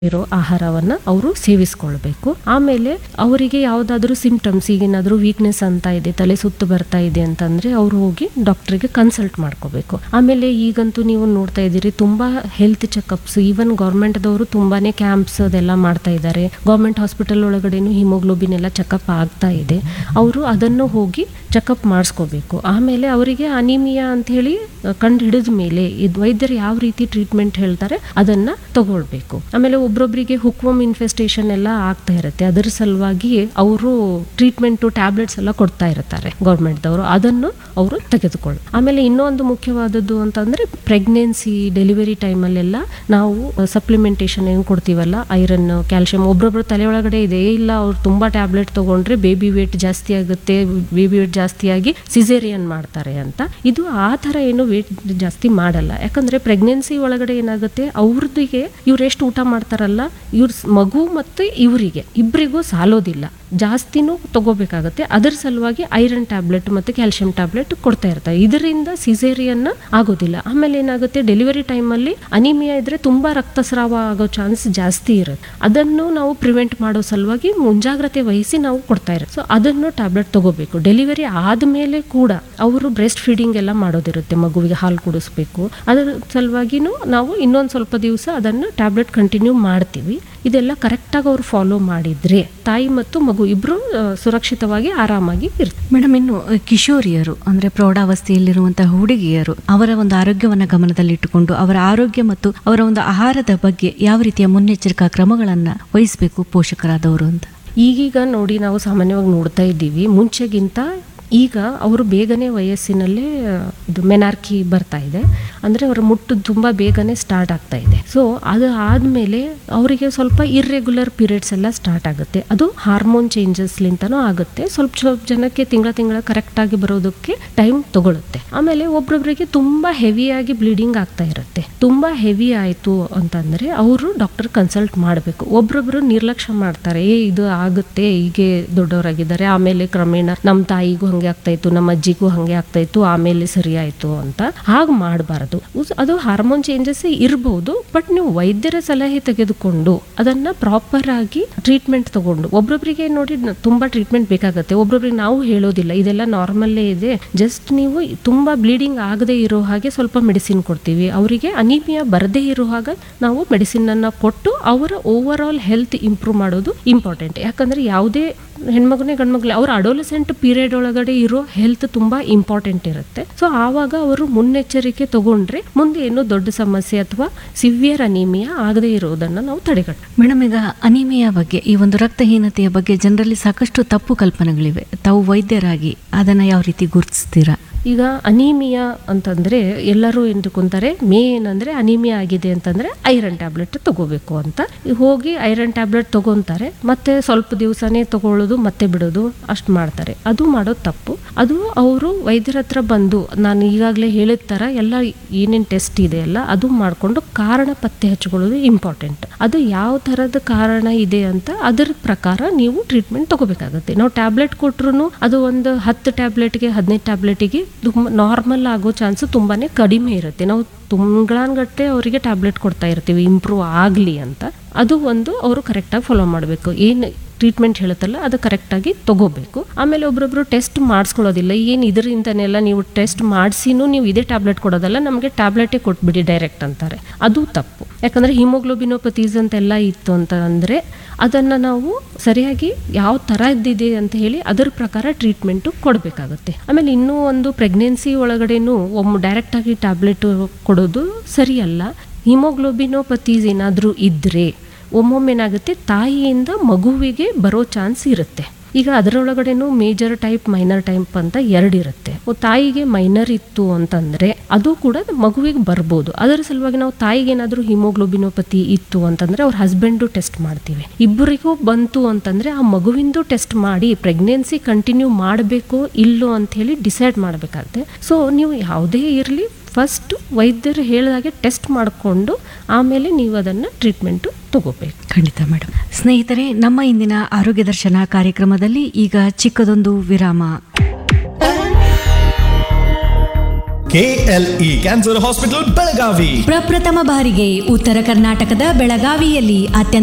ಇರೋ ಆಹಾರವನ್ನ ಅವರು ಸೇವಿಸ್ಕೊಳ್ಬೇಕು ಆಮೇಲೆ ಅವರಿಗೆ ಯಾವ್ದಾದ್ರು ಸಿಂಪ್ಟಮ್ಸ್ ಈಗೇನಾದ್ರೂ ವೀಕ್ನೆಸ್ ಅಂತ ಇದೆ ತಲೆ ಸುತ್ತು ಬರ್ತಾ ಇದೆ ಅಂತಂದ್ರೆ ಅವ್ರು ಹೋಗಿ ಡಾಕ್ಟರ್ಗೆ ಕನ್ಸಲ್ಟ್ ಮಾಡ್ಕೋಬೇಕು ಆಮೇಲೆ ಈಗಂತೂ ನೀವು ನೋಡ್ತಾ ಇದ್ದೀರಿ ತುಂಬಾ ಹೆಲ್ತ್ ಚೆಕಪ್ಸ್ ಈವನ್ ಗೌರ್ಮೆಂಟ್ದವರು ತುಂಬಾನೇ ಕ್ಯಾಂಪ್ಸ್ ಅದೆಲ್ಲ ಮಾಡ್ತಾ ಇದ್ದಾರೆ ಗೌರ್ಮೆಂಟ್ ಹಾಸ್ಪಿಟಲ್ ಒಳಗಡೆನು ಹಿಮೋಗ್ಲೋಬಿನ್ ಎಲ್ಲ ಚೆಕಪ್ ಆಗ್ತಾ ಇದೆ ಅವರು ಅದನ್ನು ಹೋಗಿ ಚೆಕಪ್ ಮಾಡಿಸ್ಕೋಬೇಕು ಆಮೇಲೆ ಅವರಿಗೆ ಅನಿಮಿಯಾ ಅಂತ ಹೇಳಿ ಕಂಡು ಹಿಡಿದ ಮೇಲೆ ಇದು ವೈದ್ಯರು ಯಾವ ರೀತಿ ಟ್ರೀಟ್ಮೆಂಟ್ ಹೇಳ್ತಾರೆ ಅದನ್ನ ತಗೊಳ್ಬೇಕು ಆಮೇಲೆ ಒಬ್ರೊಬ್ರಿಗೆ ಹುಕ್ವಮ್ ಇನ್ಫೆಸ್ಟೇಷನ್ ಎಲ್ಲ ಆಗ್ತಾ ಇರುತ್ತೆ ಅದರ ಸಲುವಾಗಿ ಅವರು ಟ್ರೀಟ್ಮೆಂಟ್ ಟ್ಯಾಬ್ಲೆಟ್ಸ್ ಎಲ್ಲ ಕೊಡ್ತಾ ಇರ್ತಾರೆ ಗೌರ್ಮೆಂಟ್ದವರು ಅದನ್ನು ಅವರು ತೆಗೆದುಕೊಳ್ಳಿ ಆಮೇಲೆ ಇನ್ನೊಂದು ಮುಖ್ಯವಾದದ್ದು ಅಂತಂದ್ರೆ ಪ್ರೆಗ್ನೆನ್ಸಿ ಡೆಲಿವರಿ ಟೈಮಲ್ಲೆಲ್ಲ ನಾವು ಸಪ್ಲಿಮೆಂಟೇಷನ್ ಏನು ಕೊಡ್ತೀವಲ್ಲ ಐರನ್ ಕ್ಯಾಲ್ಸಿಯಂ ಒಬ್ರೊಬ್ರು ತಲೆ ಒಳಗಡೆ ಇದೆ "ಏ, ಇಲ್ಲ ಅವ್ರು ತುಂಬಾ ಟ್ಯಾಬ್ಲೆಟ್ ತಗೊಂಡ್ರೆ ಬೇಬಿ ವೇಟ್ ಜಾಸ್ತಿ ಆಗುತ್ತೆ ಬೇಬಿ ವೇಟ್ ಜಾಸ್ತಿಯಾಗಿ ಸಿಸೇರಿಯನ್ ಮಾಡ್ತಾರೆ ಅಂತ ಇದು ಆ ಥರ ಏನು ವೇಟ್ ಜಾಸ್ತಿ ಮಾಡಲ್ಲ ಯಾಕಂದ್ರೆ ಪ್ರೆಗ್ನೆನ್ಸಿ ಒಳಗಡೆ ಏನಾಗುತ್ತೆ ಅವ್ರದಿಗೆ ಇವ್ರು ಎಷ್ಟು ಊಟ ಮಾಡ್ತಾರಲ್ಲ ಇವ್ರ ಸ್- ಮಗು ಮತ್ತು ಇವರಿಗೆ ಇಬ್ಬರಿಗೂ ಸಾಲೋದಿಲ್ಲ ಜಾಸ್ತಿನೂ ತಗೋಬೇಕಾಗತ್ತೆ ಅದರ ಸಲುವಾಗಿ ಐರನ್ ಟ್ಯಾಬ್ಲೆಟ್ ಮತ್ತು ಕ್ಯಾಲ್ಸಿಯಂ ಟ್ಯಾಬ್ಲೆಟ್ ಕೊಡ್ತಾ ಇರ್ತಾರೆ ಇದರಿಂದ ಸಿಸೇರಿಯನ್ ಆಗೋದಿಲ್ಲ ಆಮೇಲೆ ಏನಾಗುತ್ತೆ ಡೆಲಿವರಿ ಟೈಮಲ್ಲಿ ಅನಿಮಿಯಾ ಇದ್ರೆ ತುಂಬಾ ರಕ್ತಸ್ರಾವ ಆಗೋ ಚಾನ್ಸ್ ಜಾಸ್ತಿ ಇರುತ್ತೆ ಅದನ್ನು ನಾವು ಪ್ರಿವೆಂಟ್ ಮಾಡೋ ಸಲುವಾಗಿ ಮುಂಜಾಗ್ರತೆ ವಹಿಸಿ ನಾವು ಕೊಡ್ತಾ ಇರೋದು ಸೊ ಅದನ್ನು ಟ್ಯಾಬ್ಲೆಟ್ ತಗೋಬೇಕು ಡೆಲಿವರಿ ಆದಮೇಲೆ ಕೂಡ ಅವರು ಬ್ರೆಸ್ಟ್ ಫೀಡಿಂಗ್ ಎಲ್ಲ ಮಾಡೋದಿರುತ್ತೆ ಮಗುವಿಗೆ ಹಾಲು ಕುಡಿಸ್ಬೇಕು ಅದರ ಸಲುವಾಗಿನೂ ನಾವು ಇನ್ನೊಂದು ಸ್ವಲ್ಪ ದಿವಸ ಅದನ್ನು ಟ್ಯಾಬ್ಲೆಟ್ ಕಂಟಿನ್ಯೂ ಮಾಡ್ತೀವಿ ಇದೆಲ್ಲ ಕರೆಕ್ಟಾಗಿ ಅವ್ರು ಫಾಲೋ ಮಾಡಿದ್ರೆ ತಾಯಿ ಮತ್ತು ಮಗು ಇಬ್ರು ಆ, ಸುರಕ್ಷಿತವಾಗಿ ಆರಾಮಾಗಿ ಇರ್ತಾರೆ ಮೇಡಮ್ ಇನ್ನು ಅ, ಕಿಶೋರಿಯರು ಅಂದ್ರೆ ಪ್ರೌಢಾವಸ್ಥೆಯಲ್ಲಿರುವಂತಹ ಹುಡುಗಿಯರು ಅವರ ಒಂದು ಆರೋಗ್ಯವನ್ನ ಗಮನದಲ್ಲಿಟ್ಟುಕೊಂಡು ಅವರ ಆರೋಗ್ಯ ಮತ್ತು ಅವರ ಒಂದು ಆಹಾರದ ಬಗ್ಗೆ ಯಾವ ರೀತಿಯ ಮುನ್ನೆಚ್ಚರಿಕಾ ಕ್ರಮಗಳನ್ನ ವಹಿಸಬೇಕು ಪೋಷಕರಾದವರು ಅಂತ ಈಗೀಗ ನೋಡಿ ನಾವು ಸಾಮಾನ್ಯವಾಗಿ ನೋಡ್ತಾ ಇದ್ದೀವಿ ಮುಂಚೆಗಿಂತ ಈಗ ಅವರು ಬೇಗನೆ ವಯಸ್ಸಿನಲ್ಲೇ ಆ, ಇದು ಮೆನಾರ್ಕಿ ಬರ್ತಾ ಇದೆ ಅಂದರೆ ಅವರ ಮುಟ್ಟು ತುಂಬ ಬೇಗನೆ ಸ್ಟಾರ್ಟ್ ಆಗ್ತಾ ಇದೆ ಸೊ ಅದು ಆದಮೇಲೆ ಅವರಿಗೆ ಸ್ವಲ್ಪ ಇರ್ರೆಗ್ಯುಲರ್ ಪೀರಿಯಡ್ಸ್ ಎಲ್ಲ ಸ್ಟಾರ್ಟ್ ಆಗುತ್ತೆ ಅದು ಹಾರ್ಮೋನ್ ಚೇಂಜಸ್ಲಿಂತನೂ ಆಗುತ್ತೆ ಸ್ವಲ್ಪ ಸ್ವಲ್ಪ ಜನಕ್ಕೆ ತಿಂಗಳ ತಿಂಗಳ ಕರೆಕ್ಟಾಗಿ ಬರೋದಕ್ಕೆ ಟೈಮ್ ತಗೊಳುತ್ತೆ ಆಮೇಲೆ ಒಬ್ರೊಬ್ರಿಗೆ ತುಂಬ ಹೆವಿಯಾಗಿ ಬ್ಲೀಡಿಂಗ್ ಆಗ್ತಾ ಇರುತ್ತೆ ತುಂಬ ಹೆವಿ ಆಯಿತು ಅಂತಂದರೆ ಅವರು ಡಾಕ್ಟರ್ ಕನ್ಸಲ್ಟ್ ಮಾಡಬೇಕು ಒಬ್ರೊಬ್ರು ನಿರ್ಲಕ್ಷ್ಯ ಮಾಡ್ತಾರೆ ಏ ಇದು ಆಗುತ್ತೆ ಹೀಗೆ ದೊಡ್ಡವರಾಗಿದ್ದಾರೆ ಆಮೇಲೆ ಕ್ರಮೇಣ ನಮ್ಮ ತಾಯಿಗೂ ಹಂಗೆ ಆಗ್ತಾ ಇತ್ತು ನಮ್ಮ ಅಜ್ಜಿಗೂ ಹಂಗೆ ಆಗ್ತಾ ಇತ್ತು ಆಮೇಲೆ ಸರಿ ಆಯ್ತು ಅಂತ ಹಾಗೆ ಮಾಡಬಾರದು ಅದು ಹಾರ್ಮೋನ್ ಚೇಂಜಸ್ ಇರಬಹುದು ಬಟ್ ನೀವು ವೈದ್ಯರ ಸಲಹೆ ತೆಗೆದುಕೊಂಡು ಅದನ್ನ ಪ್ರಾಪರ್ ಆಗಿ ಟ್ರೀಟ್ಮೆಂಟ್ ತಗೊಂಡು ಒಬ್ರೊಬ್ರಿಗೆ ನೋಡಿ ನ- ತುಂಬಾ ಟ್ರೀಟ್ಮೆಂಟ್ ಬೇಕಾಗುತ್ತೆ ಒಬ್ರೊಬ್ರಿಗೆ ನಾವು ಹೇಳೋದಿಲ್ಲ ಇದೆಲ್ಲ ನಾರ್ಮಲ್ಲೇ ಇದೆ ಜಸ್ಟ್ ನೀವು ತುಂಬಾ ಬ್ಲೀಡಿಂಗ್ ಆಗದೆ ಇರೋ ಹಾಗೆ ಸ್ವಲ್ಪ ಮೆಡಿಸಿನ್ ಕೊಡ್ತೀವಿ ಅವರಿಗೆ ಅನಿಮಿಯಾ ಬರದೇ ಇರೋ ಹಾಗೆ ನಾವು ಮೆಡಿಸಿನ್ ಅನ್ನ ಕೊಟ್ಟು ಅವರ ಓವರ್ ಆಲ್ ಹೆಲ್ತ್ ಇಂಪ್ರೂವ್ ಮಾಡೋದು ಇಂಪಾರ್ಟೆಂಟ್ ಯಾಕಂದ್ರೆ ಯಾವುದೇ ಹೆಣ್ಮಗುನೇ ಗಂಡ್ಮಗ್ಲೆ ಅವ್ರ ಅಡೋಲಸೆಂಟ್ ಪೀರಿಯಡ್ ಒಳಗಡೆ ಇರೋ ಹೆಲ್ತ್ ತುಂಬಾ ಇಂಪಾರ್ಟೆಂಟ್ ಇರುತ್ತೆ ಸೊ ಆವಾಗ ಅವರು ಮುನ್ನೆಚ್ಚರಿಕೆ ತಗೊಂಡ್ರೆ ಮುಂದೆ ಏನೋ ದೊಡ್ಡ ಸಮಸ್ಯೆ ಅಥವಾ ಸಿವಿಯರ್ ಅನಿಮಿಯಾ ಆಗದೇ ಇರೋದನ್ನ ನಾವು ತಡೆಗಟ್ಟ ಮೇಡಮ್ ಈಗ ಅನಿಮಿಯಾ ಬಗ್ಗೆ ಈ ಒಂದು ರಕ್ತಹೀನತೆಯ ಬಗ್ಗೆ ಜನರಲ್ಲಿ ಸಾಕಷ್ಟು ತಪ್ಪು ಕಲ್ಪನೆಗಳಿವೆ ತಾವು ವೈದ್ಯರಾಗಿ ಅದನ್ನ ಯಾವ ರೀತಿ ಗುರುತಿಸ್ತೀರಾ ಈಗ ಅನೀಮಿಯಾ ಅಂತಂದ್ರೆ ಎಲ್ಲರೂ ಏನು ತಿಳ್ಕೊಂತಾರೆ ಮೇನ್ ಅಂದ್ರೆ ಅನೀಮಿಯಾ ಆಗಿದೆ ಅಂತಂದ್ರೆ ಐರನ್ ಟ್ಯಾಬ್ಲೆಟ್ ತಗೋಬೇಕು ಅಂತ ಹೋಗಿ ಐರನ್ ಟ್ಯಾಬ್ಲೆಟ್ ತಗೊಂತಾರೆ ಮತ್ತೆ ಸ್ವಲ್ಪ ದಿವಸನೇ ತಗೊಳ್ಳೋದು ಮತ್ತೆ ಬಿಡೋದು ಅಷ್ಟು ಮಾಡ್ತಾರೆ ಅದು ಮಾಡೋದು ತಪ್ಪು ಅದು ಅವರು ವೈದ್ಯರ ಹತ್ರ ಬಂದು ನಾನು ಈಗಾಗಲೇ ಹೇಳಿದ ಥರ ಎಲ್ಲ ಏನೇನು ಟೆಸ್ಟ್ ಇದೆ ಅಲ್ಲ ಅದು ಮಾಡಿಕೊಂಡು ಕಾರಣ ಪತ್ತೆ ಹಚ್ಕೊಳ್ಳೋದು ಇಂಪಾರ್ಟೆಂಟ್ ಅದು ಯಾವ ಥರದ ಕಾರಣ ಇದೆ ಅಂತ ಅದರ ಪ್ರಕಾರ ನೀವು ಟ್ರೀಟ್ಮೆಂಟ್ ತಗೋಬೇಕಾಗುತ್ತೆ ನಾವು ಟ್ಯಾಬ್ಲೆಟ್ ಕೊಟ್ರು ಅದು ಒಂದು ಹತ್ತು ಟ್ಯಾಬ್ಲೆಟ್ಗೆ ಹದಿನೈದು ಟ್ಯಾಬ್ಲೆಟಿಗೆ ತುಂಬ ನಾರ್ಮಲ್ ಆಗೋ ಚಾನ್ಸ್ ತುಂಬಾನೇ ಕಡಿಮೆ ಇರುತ್ತೆ ನಾವು ತಿಂಗಳಾನ್ಗಟ್ಟಲೆ ಅವರಿಗೆ ಟ್ಯಾಬ್ಲೆಟ್ ಕೊಡ್ತಾ ಇರ್ತೀವಿ ಇಂಪ್ರೂವ್ ಆಗಲಿ ಅಂತ ಅದು ಒಂದು ಅವರು ಕರೆಕ್ಟಾಗಿ ಫಾಲೋ ಮಾಡಬೇಕು ಏನು ಟ್ರೀಟ್ಮೆಂಟ್ ಹೇಳುತ್ತಲ್ಲ ಅದು ಕರೆಕ್ಟಾಗಿ ತಗೋಬೇಕು ಆಮೇಲೆ ಒಬ್ರೊಬ್ರು ಟೆಸ್ಟ್ ಮಾಡಿಸ್ಕೊಳ್ಳೋದಿಲ್ಲ ಏನು ಇದರಿಂದನೆಲ್ಲ ನೀವು ಟೆಸ್ಟ್ ಮಾಡಿಸಿನೂ ನೀವು ಇದೇ ಟ್ಯಾಬ್ಲೆಟ್ ಕೊಡೋದಲ್ಲ ನಮಗೆ ಟ್ಯಾಬ್ಲೆಟೇ ಕೊಟ್ಬಿಡಿ ಡೈರೆಕ್ಟ್ ಅಂತಾರೆ ಅದು ತಪ್ಪು ಯಾಕಂದರೆ ಹಿಮೋಗ್ಲೋಬಿನೋಪತೀಸ್ ಅಂತೆಲ್ಲ ಇತ್ತು ಅಂತ ಅಂದರೆ ಅದನ್ನು ನಾವು ಸರಿಯಾಗಿ ಯಾವ ಥರದ್ದಿದೆ ಅಂತ ಹೇಳಿ ಅದರ ಪ್ರಕಾರ ಟ್ರೀಟ್ಮೆಂಟು ಕೊಡಬೇಕಾಗುತ್ತೆ ಆಮೇಲೆ ಇನ್ನೂ ಒಂದು ಪ್ರೆಗ್ನೆನ್ಸಿ ಒಳಗಡೆನೂ ಒಮ್ಮೆ ಡೈರೆಕ್ಟಾಗಿ ಟ್ಯಾಬ್ಲೆಟ್ ಕೊಡೋದು ಸರಿಯಲ್ಲ ಹಿಮೋಗ್ಲೋಬಿನೋಪತೀಸ್ ಏನಾದರೂ ಇದ್ದರೆ ಒಮ್ಮೊಮ್ಮೆ ಏನಾಗುತ್ತೆ ತಾಯಿಯಿಂದ ಮಗುವಿಗೆ ಬರೋ ಚಾನ್ಸ್ ಇರುತ್ತೆ ಈಗ ಅದರೊಳಗಡೆನೂ ಮೇಜರ್ ಟೈಪ್ ಮೈನರ್ ಟೈಪ್ ಅಂತ ಎರಡಿರುತ್ತೆ ಓ, ತಾಯಿಗೆ ಮೈನರ್ ಇತ್ತು ಅಂತಂದ್ರೆ ಅದು ಕೂಡ ಮಗುವಿಗೆ ಬರ್ಬೋದು ಅದರ ಸಲುವಾಗಿ ನಾವು ತಾಯಿಗೆ ಏನಾದರೂ ಹಿಮೋಗ್ಲೋಬಿನೋಪತಿ ಇತ್ತು ಅಂತಂದ್ರೆ ಅವ್ರ ಹಸ್ಬೆಂಡು ಟೆಸ್ಟ್ ಮಾಡ್ತೀವಿ ಇಬ್ಬರಿಗೂ ಬಂತು ಅಂತಂದ್ರೆ ಆ ಮಗುವಿಂದು ಟೆಸ್ಟ್ ಮಾಡಿ ಪ್ರೆಗ್ನೆನ್ಸಿ ಕಂಟಿನ್ಯೂ ಮಾಡಬೇಕು ಇಲ್ಲೋ ಅಂತ ಹೇಳಿ ಡಿಸೈಡ್ ಮಾಡಬೇಕಾಗುತ್ತೆ ಸೊ ನೀವು ಯಾವುದೇ ಇರಲಿ ಫಸ್ಟ್ ವೈದ್ಯರು ಹೇಳಿದಾಗೆ ಟೆಸ್ಟ್ ಮಾಡಿಕೊಂಡು ಆಮೇಲೆ ನೀವು ಅದನ್ನು ಟ್ರೀಟ್ಮೆಂಟು ತಗೋಬೇಕು ಖಂಡಿತ ಮೇಡಮ್ ಸ್ನೇಹಿತರೆ ನಮ್ಮ ಇಂದಿನ ಆರೋಗ್ಯ ದರ್ಶನ ಕಾರ್ಯಕ್ರಮದಲ್ಲಿ ಈಗ ಚಿಕ್ಕದೊಂದು ವಿರಾಮ ಕೆಎಲ್ಇ ಕ್ಯಾನ್ಸರ್ ಹಾಸ್ಪಿಟಲ್ ಬೆಳಗಾವಿ ಪ್ರಪ್ರಥಮ ಬಾರಿಗೆ ಉತ್ತರ ಕರ್ನಾಟಕದ ಬೆಳಗಾವಿಯಲ್ಲಿ ಅತ್ಯಂತ